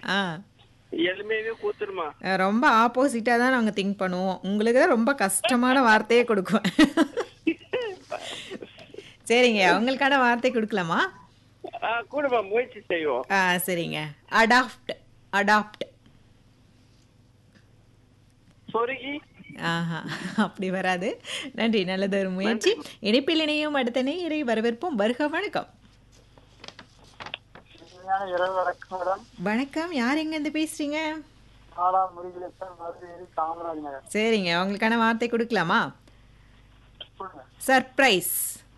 ஆ எளிமையாவே கூத்துருமா ரொம்ப ஆப்போசிட்டாக தான் நாங்கள் திங்க் பண்ணுவோம் உங்களுக்கு தான் ரொம்ப கஷ்டமான வார்த்தையே கொடுக்குவேன் சரிங்க உங்களுக்கான வார்த்தை கொடுக்கலாமா ஆ, கூடுமா முயற்சி செய்வோம் ஆ சரிங்க அடாப்ட் அடாப்ட் சொருகி ஆஹா அப்படி வராது நன்றி நல்லது ஒரு முயற்சி இணைப்பில் இணையும் அடுத்த நேயரை வரவேற்போம் வருக வணக்கம் இனிமையான இரவு வணக்கம் மேடம் வணக்கம் யார் எங்கேருந்து பேசுறீங்க நாலாம் முருகேசன் மதுரை காமராஜ் நகர் சரிங்க உங்களுக்கான வார்த்தை கொடுக்கலாமா சொல்லுங்க சர்ப்ரைஸ்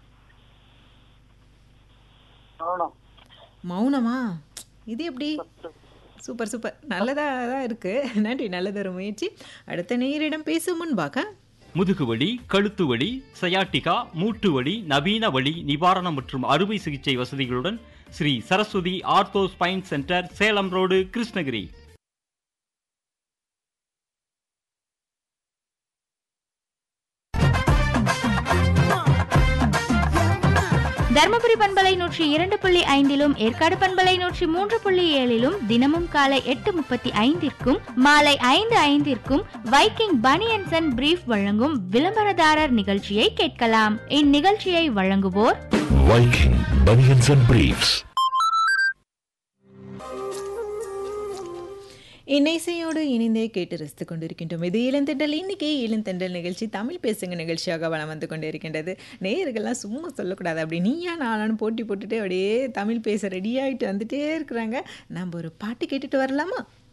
மௌனம் மௌனமா இது எப்படி சூப்பர் சூப்பர் நல்லதாக தான் இருக்கு நன்றி நல்லது ஒரு முயற்சி அடுத்த நேயரிடம் பேசும் முன்பாக முதுகுவலி கழுத்து வலி சயாட்டிகா மூட்டு வலி நவீன வலி நிவாரணம் மற்றும் அறுவை சிகிச்சை வசதிகளுடன் Shri Saraswati ortho spine centre Salem road Krishnagiri Dharmapuri பண்பலை நூற்றி இரண்டு புள்ளி ஐந்திலும் ஏற்காடு பண்பலை நூற்றி மூன்று புள்ளி ஏழிலும் தினமும் காலை எட்டு முப்பத்தி ஐந்திற்கும் மாலை ஐந்து ஐந்திற்கும் வைக்கிங் பனியன்சன் அண்ட் பிரீஃப் வழங்கும் விளம்பரதாரர் நிகழ்ச்சியை கேட்கலாம் இந்நிகழ்ச்சியை வழங்குவோர் Viking Bunions and Briefs. இன்னைசையோடு இணைந்தே கேட்டு ரசித்து கொண்டிருக்கின்றோம் இது இளந்தெண்டல் இன்னைக்கு இளந்தெண்டல் நிகழ்ச்சி தமிழ் பேசுங்க நிகழ்ச்சியாக வளம் வந்து கொண்டிருக்கின்றது நேயர்கள்லாம் சும்மா சொல்லக்கூடாது அப்படி நீயா நானான்னு போட்டி போட்டுட்டு அப்படியே தமிழ் பேச ரெடி ஆகிட்டு வந்துட்டே இருக்கிறாங்க நம்ம ஒரு பாட்டு கேட்டுட்டு வரலாமா